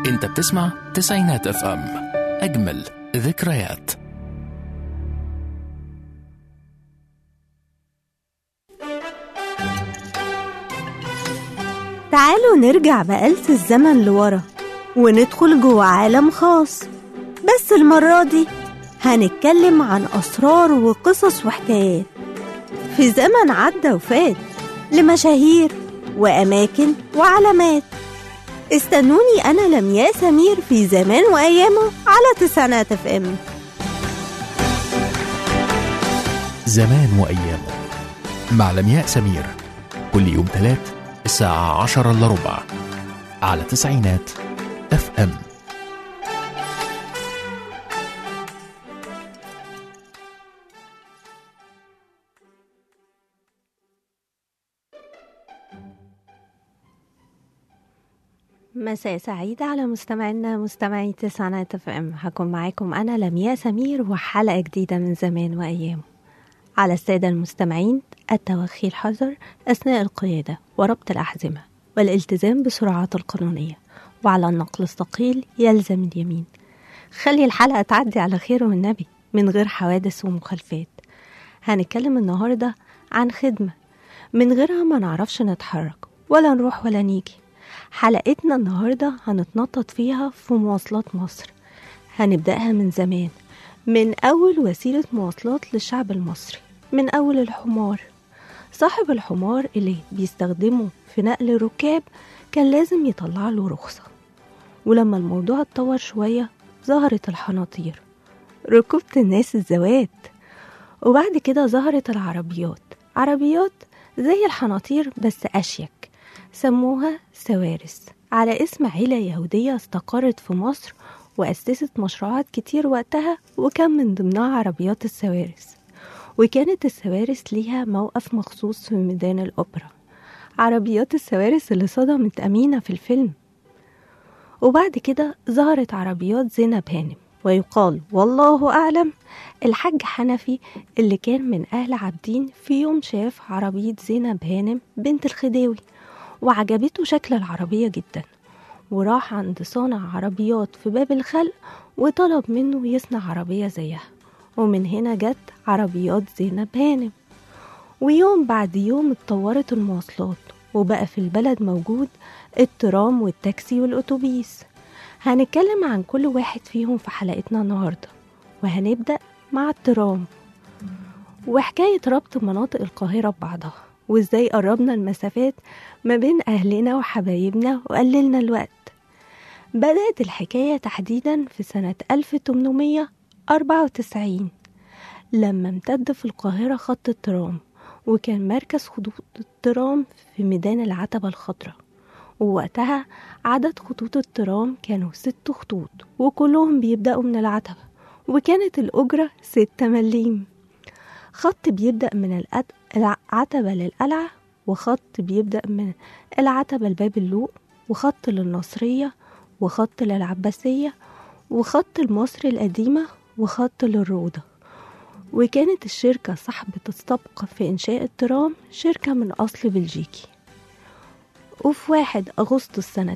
انت بتسمع تسعينات اف ام اجمل ذكريات تعالوا نرجع بآلة الزمن لورا وندخل جوه عالم خاص بس المرة دي هنتكلم عن أسرار وقصص وحكايات في زمن عدى وفات لمشاهير وأماكن وعلامات استنوني أنا لمياء سمير في زمان وأيامه على تسعينات اف ام زمان وأيامه مع لمياء سمير كل يوم ثلاث الساعة عشرة إلا ربع على تسعينات اف ام مساء سعيد على مستمعينا مستمعي تسعينات اف ام هكون معاكم انا لمياء سمير وحلقه جديده من زمان وايام على الساده المستمعين التوخي الحذر اثناء القياده وربط الاحزمه والالتزام بالسرعات القانونيه وعلى النقل الثقيل يلزم اليمين خلي الحلقه تعدي على خير والنبي من غير حوادث ومخالفات هنتكلم النهارده عن خدمه من غيرها ما نعرفش نتحرك ولا نروح ولا نيجي حلقتنا النهاردة هنتنطط فيها في مواصلات مصر هنبدأها من زمان من أول وسيلة مواصلات للشعب المصري من أول الحمار صاحب الحمار اللي بيستخدمه في نقل الركاب كان لازم يطلع له رخصة ولما الموضوع اتطور شوية ظهرت الحناطير ركوبة الناس الزوات وبعد كده ظهرت العربيات عربيات زي الحناطير بس أشيك سموها سوارس على اسم عيلة يهودية استقرت في مصر وأسست مشروعات كتير وقتها وكان من ضمنها عربيات السوارس وكانت السوارس ليها موقف مخصوص في ميدان الأوبرا عربيات السوارس اللي صدمت أمينة في الفيلم وبعد كده ظهرت عربيات زينب هانم ويقال والله أعلم الحاج حنفي اللي كان من أهل عابدين في يوم شاف عربية زينب هانم بنت الخديوي وعجبته شكل العربية جدا وراح عند صانع عربيات في باب الخلق وطلب منه يصنع عربية زيها ومن هنا جت عربيات زينب هانم ويوم بعد يوم اتطورت المواصلات وبقى في البلد موجود الترام والتاكسي والأتوبيس هنتكلم عن كل واحد فيهم في حلقتنا النهاردة وهنبدأ مع الترام وحكاية ربط مناطق القاهرة ببعضها وازاي قربنا المسافات ما بين أهلنا وحبايبنا وقللنا الوقت بدأت الحكاية تحديدا في سنة 1894 لما امتد في القاهرة خط الترام وكان مركز خطوط الترام في ميدان العتبة الخضراء ووقتها عدد خطوط الترام كانوا ست خطوط وكلهم بيبدأوا من العتبة وكانت الأجرة ستة مليم خط بيبدأ من الأد... العتبة للقلعة وخط بيبدأ من العتبة لباب اللوق وخط للنصرية وخط للعباسية وخط لمصر القديمة وخط للروضة وكانت الشركة صاحبة السبق في إنشاء الترام شركة من أصل بلجيكي وفي واحد أغسطس سنة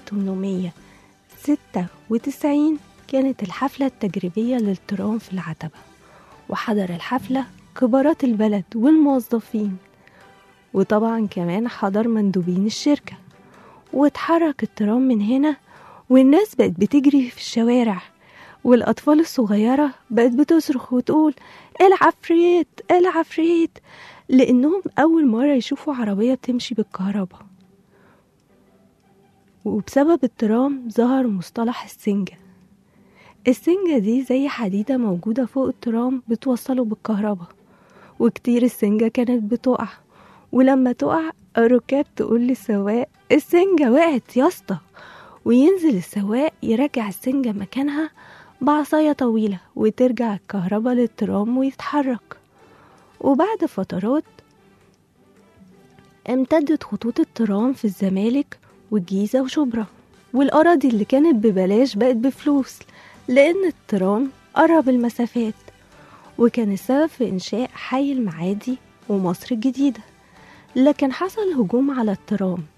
1896 كانت الحفلة التجريبية للترام في العتبة وحضر الحفلة كبارات البلد والموظفين وطبعا كمان حضر مندوبين الشركة واتحرك الترام من هنا والناس بقت بتجري في الشوارع والأطفال الصغيرة بقت بتصرخ وتقول العفريت العفريت لأنهم أول مرة يشوفوا عربية بتمشي بالكهرباء وبسبب الترام ظهر مصطلح السنجة السنجة دي زي حديدة موجودة فوق الترام بتوصله بالكهرباء وكتير السنجة كانت بتقع ولما تقع الركاب تقول للسواق السنجة وقعت يا اسطى وينزل السواق يرجع السنجة مكانها بعصاية طويلة وترجع الكهرباء للترام ويتحرك وبعد فترات امتدت خطوط الترام في الزمالك والجيزة وشبرا والأراضي اللي كانت ببلاش بقت بفلوس لأن الترام قرب المسافات وكان السبب في إنشاء حي المعادي ومصر الجديدة لكن حصل هجوم على الترام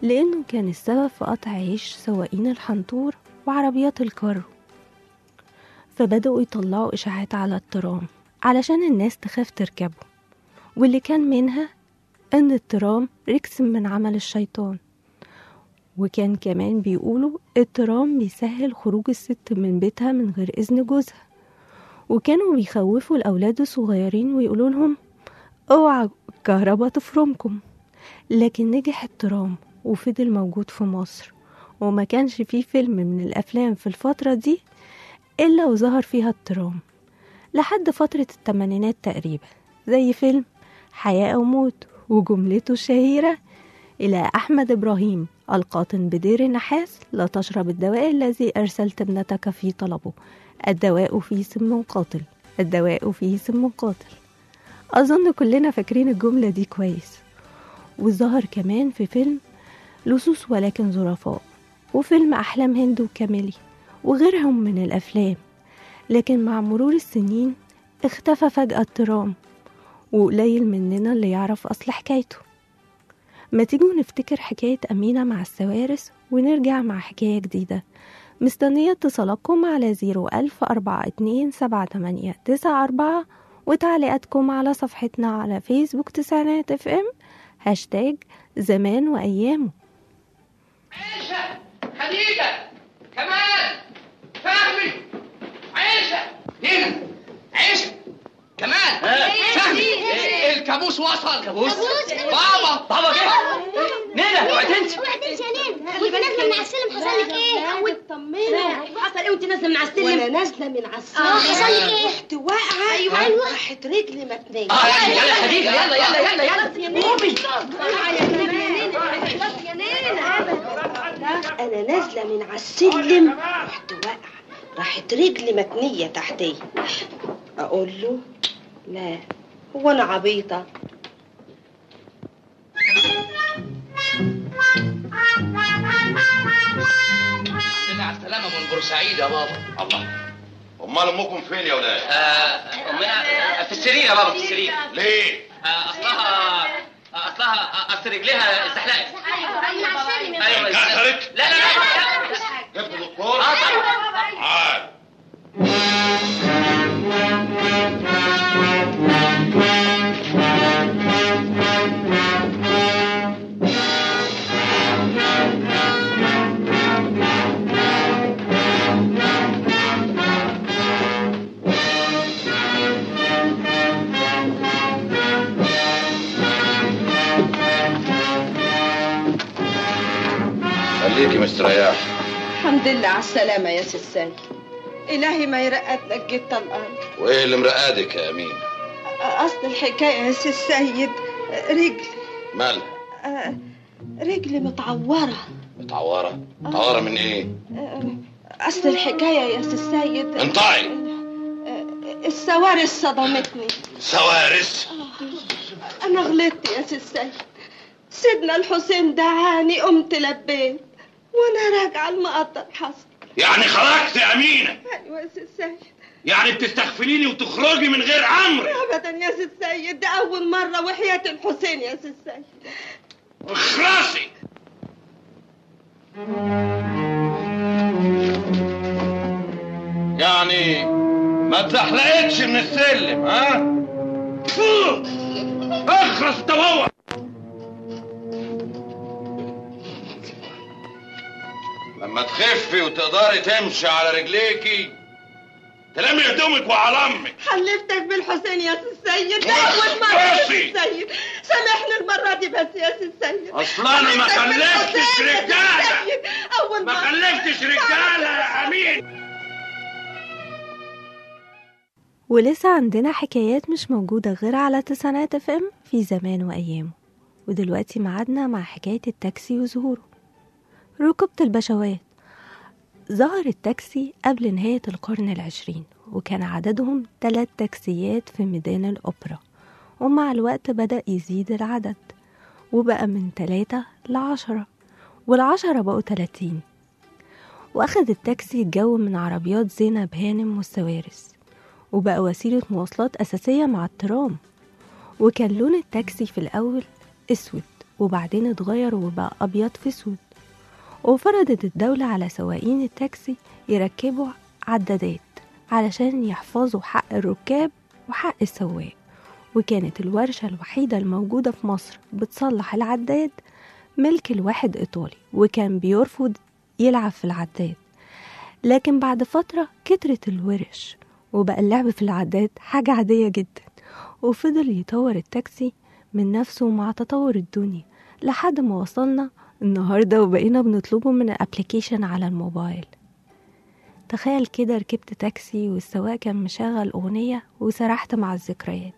لأنه كان السبب في قطع عيش سواقين الحنطور وعربيات الكارو فبدأوا يطلعوا إشاعات على الترام علشان الناس تخاف تركبه واللي كان منها إن الترام ركس من عمل الشيطان وكان كمان بيقولوا الترام بيسهل خروج الست من بيتها من غير إذن جوزها وكانوا بيخوفوا الأولاد الصغيرين ويقولوا لهم اوعى الكهرباء تفرمكم لكن نجح الترام وفضل موجود في مصر وما كانش فيه فيلم من الأفلام في الفترة دي إلا وظهر فيها الترام لحد فترة التمانينات تقريبا زي فيلم حياة أو موت وجملته الشهيرة إلى أحمد إبراهيم القاطن بدير النحاس لا تشرب الدواء الذي أرسلت ابنتك في طلبه الدواء فيه سم قاتل الدواء فيه سم قاتل أظن كلنا فاكرين الجملة دي كويس وظهر كمان في فيلم لصوص ولكن ظرفاء وفيلم أحلام هند وكاميلي وغيرهم من الأفلام لكن مع مرور السنين اختفى فجأة الترام وقليل مننا اللي يعرف أصل حكايته ما تيجوا نفتكر حكاية أمينة مع السوارس ونرجع مع حكاية جديدة مستنية اتصالاتكم على زيرو ألف أربعة اتنين سبعة تمانية تسعة أربعة وتعليقاتكم على صفحتنا على فيسبوك تسعينات اف ام هاشتاج زمان وأيامه عيشة خديجة كمال فهمي عيشة هنا عيشة كمال فهمي الكابوس وصل كابوس بابا بابا جه نينا اوعي تنسي اوعي تنسي يا نينا وانت نازله من على السلم حصل لك ايه؟ طمني حصل ايه وانت نازله من على السلم وانا نازله من على السلم حصل لك ايه؟ رحت واقعه أيوة. أيوة. راحت رجلي متنيه اه يلا يلا خديجة يلا يلا يلا يلا قومي انا نازله من على السلم رحت واقعه راحت رجلي متنيه تحتيه اقول له لا هو انا عبيطه الحمد على السلامة من بورسعيد يا بابا الله امال امكم فين يا ولاد آه، أمنا في السرير يا بابا في السرير ليه آه، اصلها آه، اصلها اصل رجليها استحلقت ايوه انكسرت لا لا لا لا جبت دكتور اه طبعا تعال خليكي مستريح الحمد لله على السلامه يا سيسان الهي ما يرقد لك جيت الارض وايه اللي مرقادك يا امين اصل الحكايه يا سي السيد رجلي مالها آه، رجلي متعوره متعوره متعوره من ايه آه، اصل الحكايه يا سي السيد انطعي آه، السوارس صدمتني سوارس انا غلطت يا سي السيد سيدنا الحسين دعاني قمت لبيت وانا راجعه المقطر حصل يعني خرجت يا امينه ايوه يا سي السيد يعني بتستغفليني وتخرجي من غير امري ابدا يا سي السيد ده اول مره وحياه الحسين يا سي السيد اخرسي يعني ما اتزحلقتش من السلم ها فوق اخرس انت وهو لما تخفي وتقدري تمشي على رجليكي تلمي هدومك وعلى امك حلفتك بالحسين يا سي السيد ده اول مره يا سي اخرسي. السيد سامحني المره دي بس يا سي السيد اصل انا ما حلفتك خلفتش بالحسين يا سي رجاله السيد. اول ما مره خلفتش رجاله يا امين ولسه عندنا حكايات مش موجودة غير على تسعينات اف ام في زمان وأيامه ودلوقتي معادنا مع حكاية التاكسي وظهوره ركوبة البشوات ظهر التاكسي قبل نهاية القرن العشرين وكان عددهم ثلاث تاكسيات في ميدان الأوبرا ومع الوقت بدأ يزيد العدد وبقى من ثلاثة لعشرة والعشرة بقوا تلاتين وأخذ التاكسي الجو من عربيات زينب هانم والسوارس وبقى وسيلة مواصلات أساسية مع الترام وكان لون التاكسي في الأول أسود وبعدين اتغير وبقى أبيض في أسود وفرضت الدولة على سواقين التاكسي يركبوا عدادات علشان يحفظوا حق الركاب وحق السواق وكانت الورشة الوحيدة الموجودة في مصر بتصلح العداد ملك الواحد إيطالي وكان بيرفض يلعب في العداد لكن بعد فترة كترت الورش وبقى اللعب في العداد حاجة عادية جدا وفضل يطور التاكسي من نفسه مع تطور الدنيا لحد ما وصلنا النهاردة وبقينا بنطلبه من الابليكيشن على الموبايل تخيل كده ركبت تاكسي والسواق كان مشغل أغنية وسرحت مع الذكريات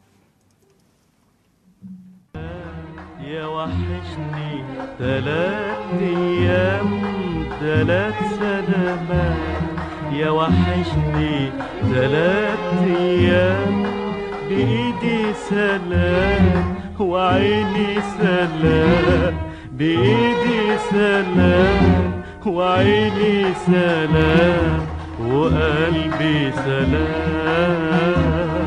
يا وحشني تلات ايام تلات سلامات يا وحشني تلات ايام بايدي سلام وعيني سلام بايدي سلام وعيني سلام وقلبي سلام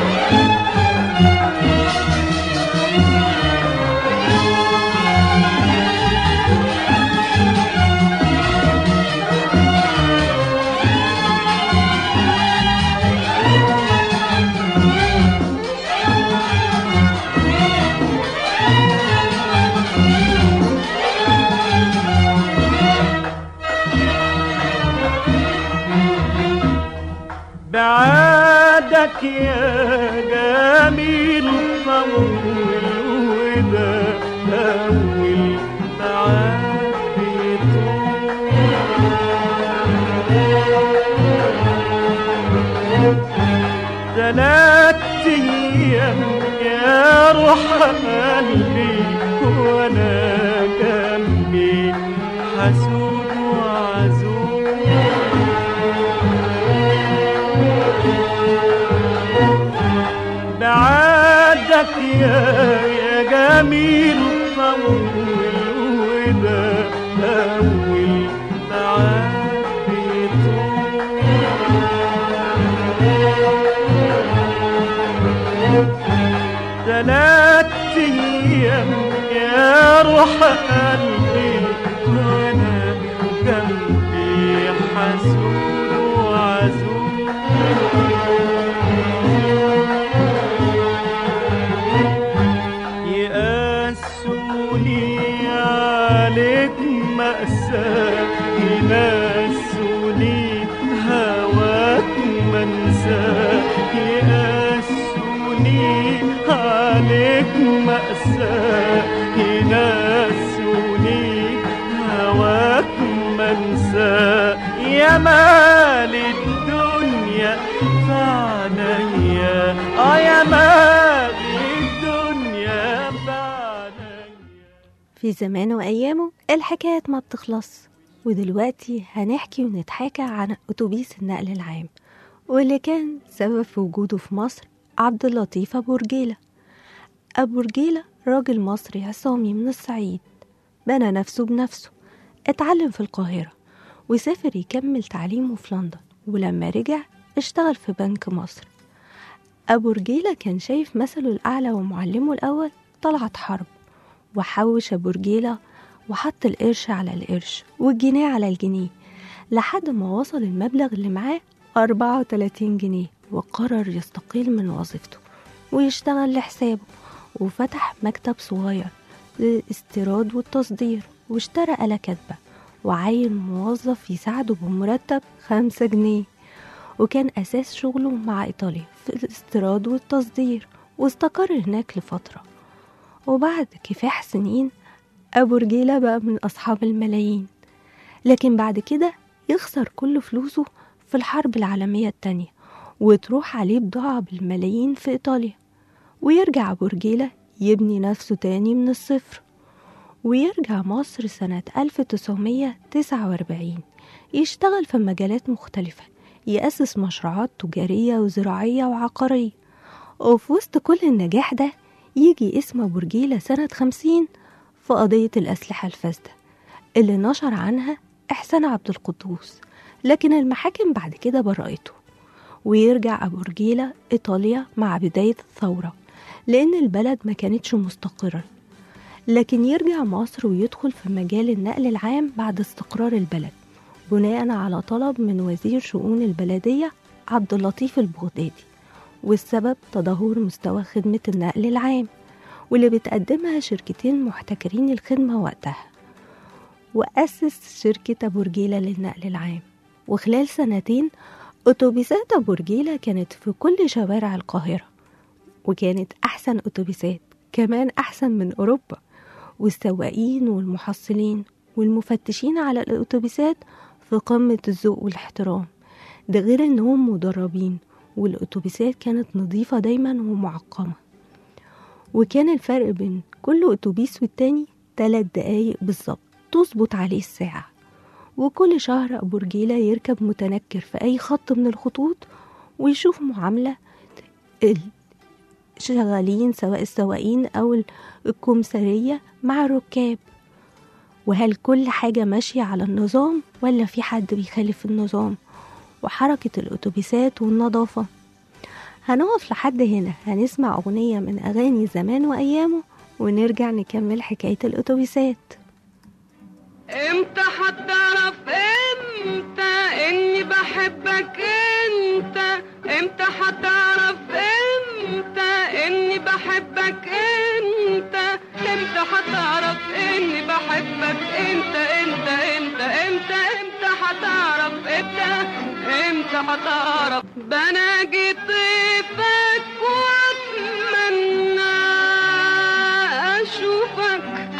بعادك يا جميل طول وده أول بعاد بيطول تلات أيام يا روح قلبي وأنا جنبي حسود وعزوز بعادك يا يا جميل طول وده أول بعاد بيطول تلات أيام يا روح قلبي وأنا جنبي حسود وعزوز يقاسوني عليك مأساة ينسوني هواك منساه يقاسوني عليك مأساة ينسوني هواك منساه يا مال الدنيا فعنيا اه يا مال الدنيا فعنيا في زمان وأيامه الحكايات ما بتخلص ودلوقتي هنحكي ونتحاكى عن أتوبيس النقل العام واللي كان سبب في وجوده في مصر عبد اللطيف أبو رجيلة أبو رجيلة راجل مصري عصامي من الصعيد بنى نفسه بنفسه اتعلم في القاهرة وسافر يكمل تعليمه في لندن ولما رجع اشتغل في بنك مصر أبو رجيلة كان شايف مثله الأعلى ومعلمه الأول طلعت حرب وحوش أبو رجيلة وحط القرش على القرش والجنيه على الجنيه لحد ما وصل المبلغ اللي معاه 34 جنيه وقرر يستقيل من وظيفته ويشتغل لحسابه وفتح مكتب صغير للاستيراد والتصدير واشترى آلة كاتبة وعين موظف يساعده بمرتب خمسة جنيه وكان أساس شغله مع إيطاليا في الاستيراد والتصدير واستقر هناك لفترة وبعد كفاح سنين أبو رجيلة بقى من أصحاب الملايين لكن بعد كده يخسر كل فلوسه في الحرب العالمية التانية وتروح عليه بضاعة بالملايين في إيطاليا ويرجع أبو رجيلة يبني نفسه تاني من الصفر ويرجع مصر سنة 1949 يشتغل في مجالات مختلفة يأسس مشروعات تجارية وزراعية وعقارية وفي وسط كل النجاح ده يجي اسم أبو رجيلة سنة 50 في قضية الأسلحة الفاسدة اللي نشر عنها إحسان عبد القدوس لكن المحاكم بعد كده برأته ويرجع أبو رجيلة إيطاليا مع بداية الثورة لأن البلد ما كانتش مستقرة لكن يرجع مصر ويدخل في مجال النقل العام بعد استقرار البلد بناء على طلب من وزير شؤون البلدية عبد اللطيف البغدادي والسبب تدهور مستوى خدمة النقل العام واللي بتقدمها شركتين محتكرين الخدمة وقتها وأسس شركة أبو رجيلة للنقل العام وخلال سنتين أتوبيسات أبو رجيلة كانت في كل شوارع القاهرة وكانت أحسن أتوبيسات كمان أحسن من أوروبا والسواقين والمحصلين والمفتشين على الأتوبيسات في قمة الذوق والاحترام ده غير إنهم مدربين والأتوبيسات كانت نظيفة دايما ومعقمة وكان الفرق بين كل أتوبيس والتاني تلات دقايق بالظبط تظبط عليه الساعة وكل شهر أبو رجيلة يركب متنكر في أي خط من الخطوط ويشوف معاملة شغالين سواء السواقين أو الكمثرية مع الركاب وهل كل حاجة ماشية على النظام ولا في حد بيخالف النظام وحركة الأتوبيسات والنظافة هنقف لحد هنا هنسمع أغنية من أغاني زمان وأيامه ونرجع نكمل حكاية الأتوبيسات امتى هتعرف امتى اني بحبك انت امتى هتعرف امتى اني بحبك انت امتى هتعرف اني بحبك انت انت انت انت امتى هتعرف امتى امتى هتعرف بناجي طيفك واتمنى اشوفك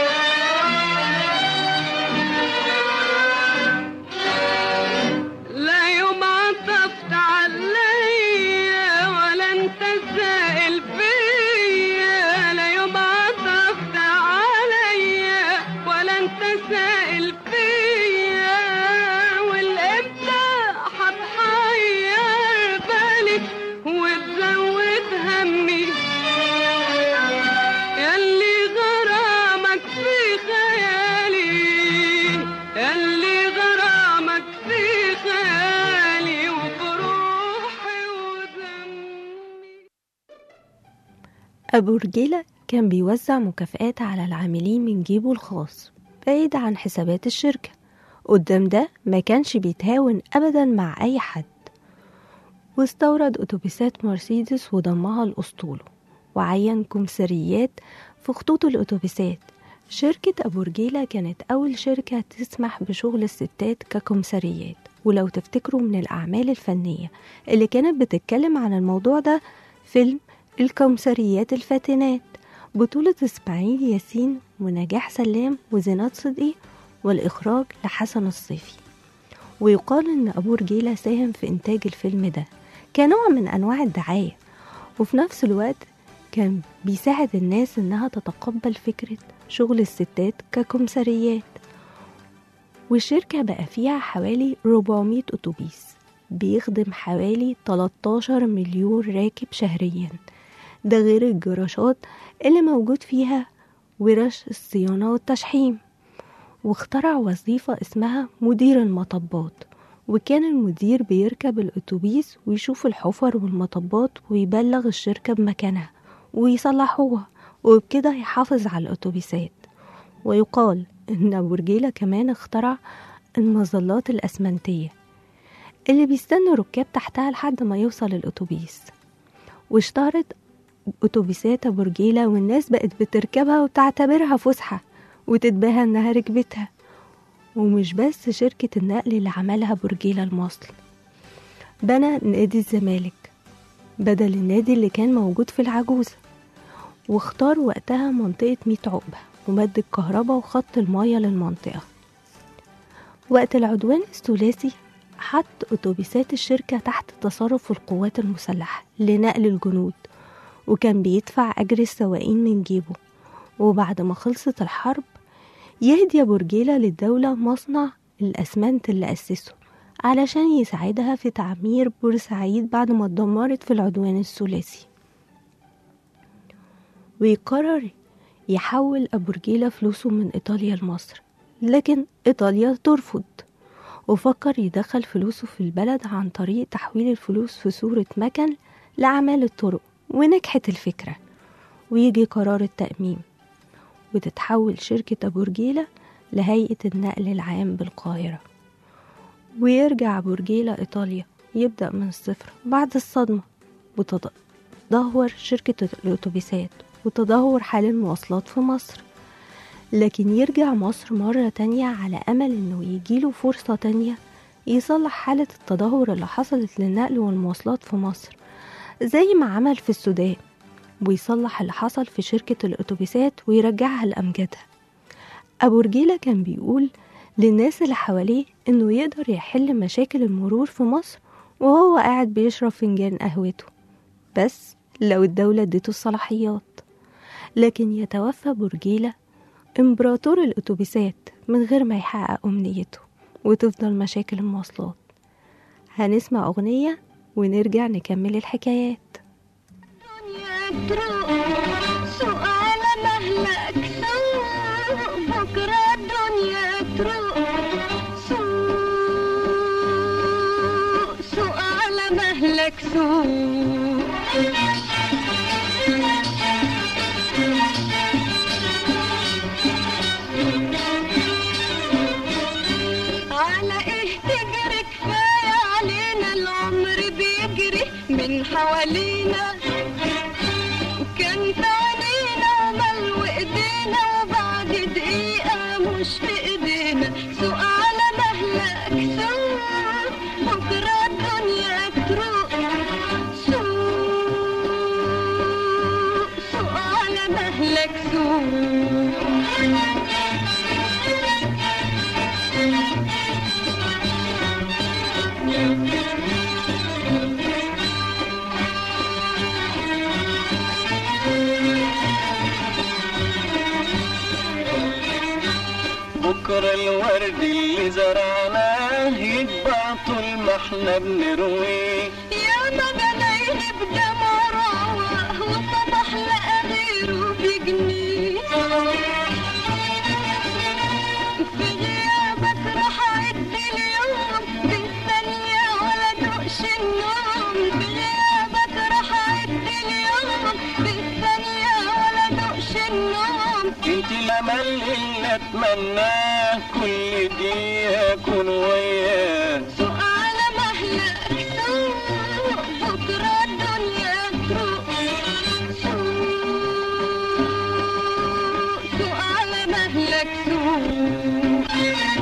لا يوم عطفت عليا ولا انت سائل فيا لا يوم عطفت عليا ولا انت سائل فيا والامتى هتحير بالي وتزود همي ياللي غرامك في خيالي ياللي غرامك في خيالي وبروحي ودمي أبو رجيلة كان بيوزع مكافآت على العاملين من جيبه الخاص بعيد عن حسابات الشركة قدام ده ما كانش بيتهاون أبدا مع أي حد واستورد أتوبيسات مرسيدس وضمها لأسطوله وعين كمثريات في خطوط الأتوبيسات شركة أبو رجيلة كانت أول شركة تسمح بشغل الستات ككمثريات ولو تفتكروا من الأعمال الفنية اللي كانت بتتكلم عن الموضوع ده فيلم الكمثريات الفاتنات بطولة إسماعيل ياسين ونجاح سلام وزينات صدقي والإخراج لحسن الصيفي ويقال إن أبو رجيلة ساهم في إنتاج الفيلم ده كنوع من أنواع الدعاية وفي نفس الوقت كان بيساعد الناس إنها تتقبل فكرة شغل الستات ككمثريات والشركة بقى فيها حوالي 400 أتوبيس بيخدم حوالي 13 مليون راكب شهريا ده غير الجراشات اللي موجود فيها ورش الصيانة والتشحيم واخترع وظيفة اسمها مدير المطبات وكان المدير بيركب الأتوبيس ويشوف الحفر والمطبات ويبلغ الشركة بمكانها ويصلحوها وبكده يحافظ على الأتوبيسات ويقال إن أبو رجيلة كمان اخترع المظلات الأسمنتية اللي بيستنوا الركاب تحتها لحد ما يوصل الأتوبيس واشتهرت أتوبيسات أبو رجيلة والناس بقت بتركبها وتعتبرها فسحة وتتباهى إنها ركبتها ومش بس شركة النقل اللي عملها أبو رجيلة المصل بنى نادي الزمالك بدل النادي اللي كان موجود في العجوزة واختار وقتها منطقة ميت عقبة ومد الكهرباء وخط المية للمنطقة وقت العدوان الثلاثي حط أتوبيسات الشركة تحت تصرف القوات المسلحة لنقل الجنود وكان بيدفع أجر السواقين من جيبه وبعد ما خلصت الحرب يهدي أبو رجيلة للدولة مصنع الأسمنت اللي أسسه علشان يساعدها في تعمير بورسعيد بعد ما اتدمرت في العدوان الثلاثي ويقرر يحول أبو رجيلة فلوسه من إيطاليا لمصر لكن إيطاليا ترفض وفكر يدخل فلوسه في البلد عن طريق تحويل الفلوس في صورة مكن لأعمال الطرق ونجحت الفكرة ويجي قرار التأميم وتتحول شركة أبو رجيلة لهيئة النقل العام بالقاهرة ويرجع أبو رجيلة إيطاليا يبدأ من الصفر بعد الصدمة وتدهور شركة الأتوبيسات وتدهور حال المواصلات في مصر لكن يرجع مصر مرة تانية على أمل إنه يجيله فرصة تانية يصلح حالة التدهور اللي حصلت للنقل والمواصلات في مصر زي ما عمل في السودان ويصلح اللي حصل في شركة الأتوبيسات ويرجعها لأمجادها أبو رجيلة كان بيقول للناس اللي حواليه إنه يقدر يحل مشاكل المرور في مصر وهو قاعد بيشرب فنجان قهوته بس لو الدولة اديته الصلاحيات لكن يتوفى برجيلة إمبراطور الأتوبيسات من غير ما يحقق أمنيته وتفضل مشاكل المواصلات هنسمع أغنية ونرجع نكمل الحكايات سوق على مهلك سوق بكرة الدنيا تروق سوق سوق على مهلك سوق على ايه تجري كفاية علينا العمر بيجري من حوالينا كان في عينينا وملو ايدينا وبعد دقيقة مش في ايدينا سوق على مهلك سوق بكرة الدنيا تروق سوق سوق على مهلك سوق بكرة الورد اللي زرعناه يكبر طول ما احنا بنرويه يا ما بلاقيه بدمع روح وصبح لقى غيره بجنيه في غيابك راح اعد اليوم بالثانية ولا دوقش النوم في غيابك راح اعد اليوم بالثانية ولا دوقش النوم انت الامل اللي اتمناه كل دقيقة اكون وياه سوق على مهلك سوق بكرة الدنيا تروق سوق سوق على مهلك سوق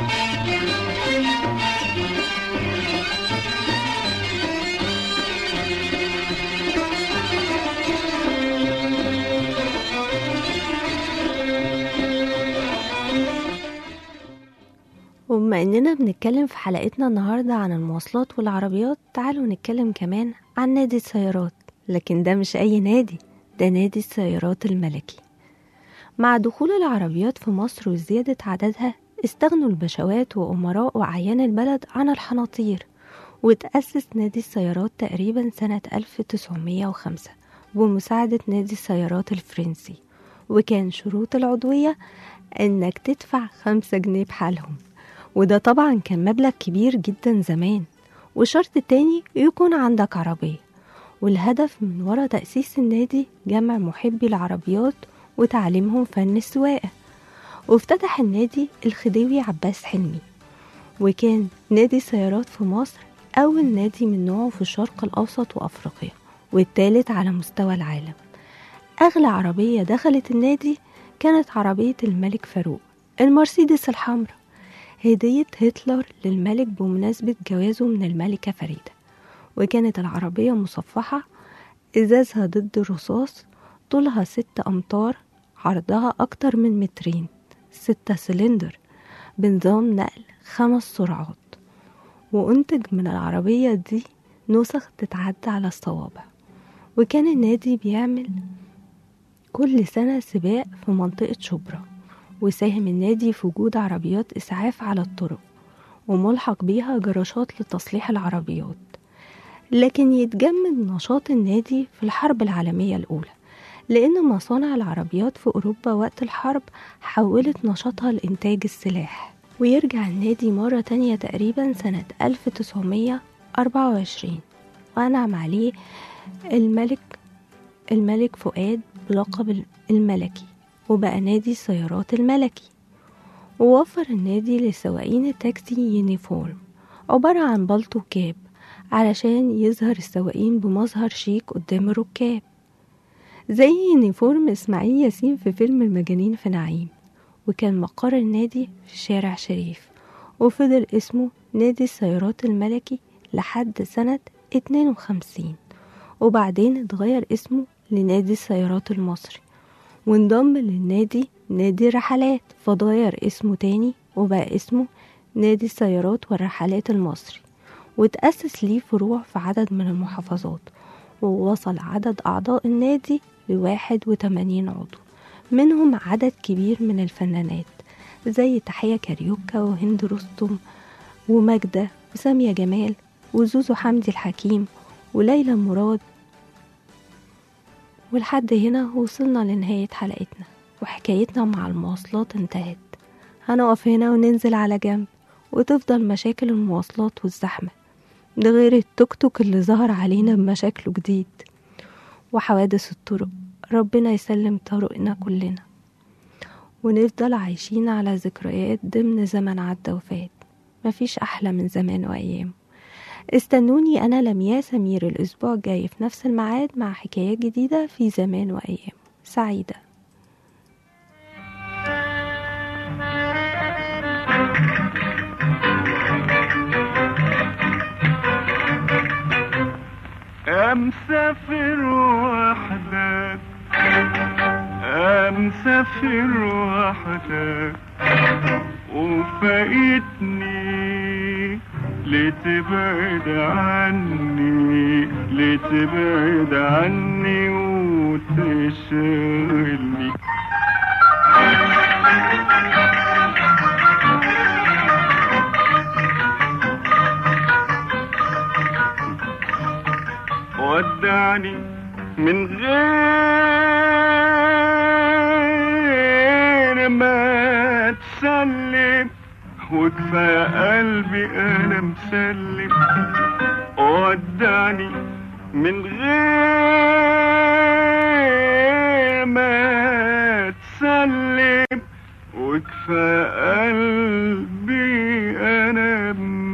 وبما اننا بنتكلم في حلقتنا النهاردة عن المواصلات والعربيات تعالوا نتكلم كمان عن نادي السيارات لكن ده مش اي نادي ده نادي السيارات الملكي مع دخول العربيات في مصر وزيادة عددها استغنوا البشوات وأمراء وأعيان البلد عن الحناطير وتأسس نادي السيارات تقريبا سنة 1905 بمساعدة نادي السيارات الفرنسي وكان شروط العضوية إنك تدفع خمسة جنيه بحالهم وده طبعا كان مبلغ كبير جدا زمان وشرط تاني يكون عندك عربية والهدف من ورا تأسيس النادي جمع محبي العربيات وتعليمهم فن السواقة وافتتح النادي الخديوي عباس حلمي وكان نادي السيارات في مصر أول نادي من نوعه في الشرق الأوسط وأفريقيا والتالت على مستوى العالم أغلى عربية دخلت النادي كانت عربية الملك فاروق المرسيدس الحمراء هدية هتلر للملك بمناسبة جوازه من الملكة فريدة وكانت العربية مصفحة إزازها ضد الرصاص طولها ستة أمتار عرضها أكتر من مترين ستة سلندر بنظام نقل خمس سرعات وأنتج من العربية دي نسخ تتعدى على الصوابع وكان النادي بيعمل كل سنة سباق في منطقة شبرا وساهم النادي في وجود عربيات إسعاف على الطرق وملحق بيها جراشات لتصليح العربيات لكن يتجمد نشاط النادي في الحرب العالمية الأولى لأن مصانع العربيات في أوروبا وقت الحرب حولت نشاطها لإنتاج السلاح ويرجع النادي مرة تانية تقريبا سنة 1924 وأنعم عليه الملك الملك فؤاد بلقب الملكي وبقى نادي السيارات الملكي ووفر النادي لسواقين التاكسي يونيفورم عبارة عن بلطو وكاب علشان يظهر السواقين بمظهر شيك قدام الركاب زي يونيفورم إسماعيل ياسين في فيلم المجانين في نعيم وكان مقر النادي في شارع شريف وفضل اسمه نادي السيارات الملكي لحد سنة 52 وبعدين اتغير اسمه لنادي السيارات المصري وانضم للنادي نادي الرحلات فضاير اسمه تاني وبقى اسمه نادي السيارات والرحلات المصري وتأسس ليه فروع في عدد من المحافظات ووصل عدد أعضاء النادي لواحد وتمانين عضو منهم عدد كبير من الفنانات زي تحية كاريوكا وهند رستم وماجدة وسامية جمال وزوزو حمدي الحكيم وليلى مراد ولحد هنا وصلنا لنهاية حلقتنا وحكايتنا مع المواصلات انتهت هنقف هنا وننزل على جنب وتفضل مشاكل المواصلات والزحمة ده غير التوك توك اللي ظهر علينا بمشاكله جديد وحوادث الطرق ربنا يسلم طرقنا كلنا ونفضل عايشين على ذكريات ضمن زمن عدى وفات مفيش أحلى من زمان وأيام استنوني أنا لمياء سمير الأسبوع الجاي في نفس الميعاد مع حكايات جديدة في زمان وأيام سعيدة مسافر وحدك مسافر وحدك وفايتني لتبعد عني لتبعد عني وتشغلني ودعني من غير ما تسلم وكفى قلبي انا مسلم ودعني من غير ما تسلم وكفى قلبي انا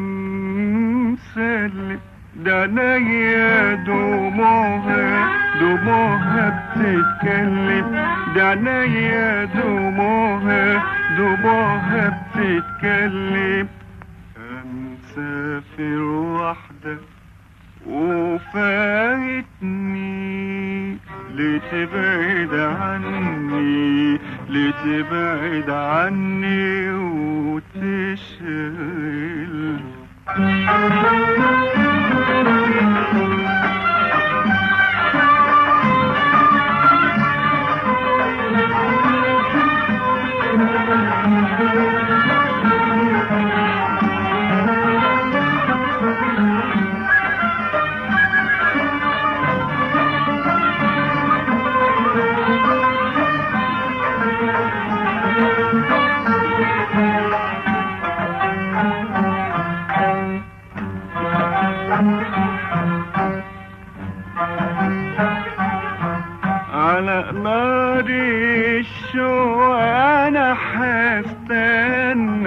مسلم ده عينيا دموعها دموعها بتتكلم ده عينيا دموعها دموعها بتتكلم مسافر وحدك وفايتني لتبعد عني لتبعد عني وتشغل على نار الشوق انا هستنى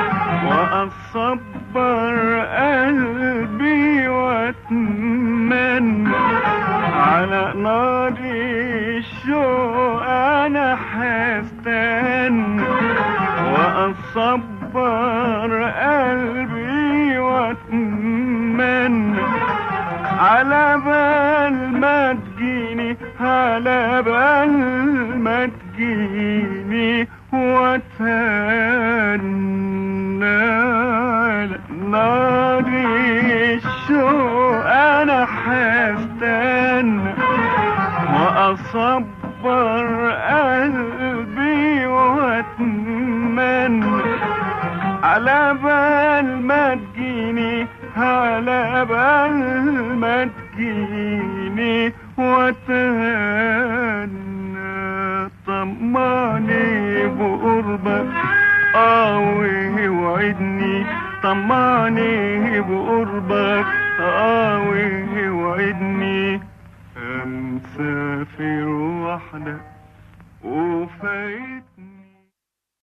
واصبر قلبي واتمنى على نار الشوق انا هستنى واصبر قلبي واتمنى على بال ما تجيني على بال ما تجيني واتهنى على نار الشوق انا هستنى واصبر قلبي واتمنى على بال ما تجيني على بال ما تجيني واتهنى طمعني بقربك آوي وعدني طمعني بقربك آوي وعدني مسافر وحدك وفايت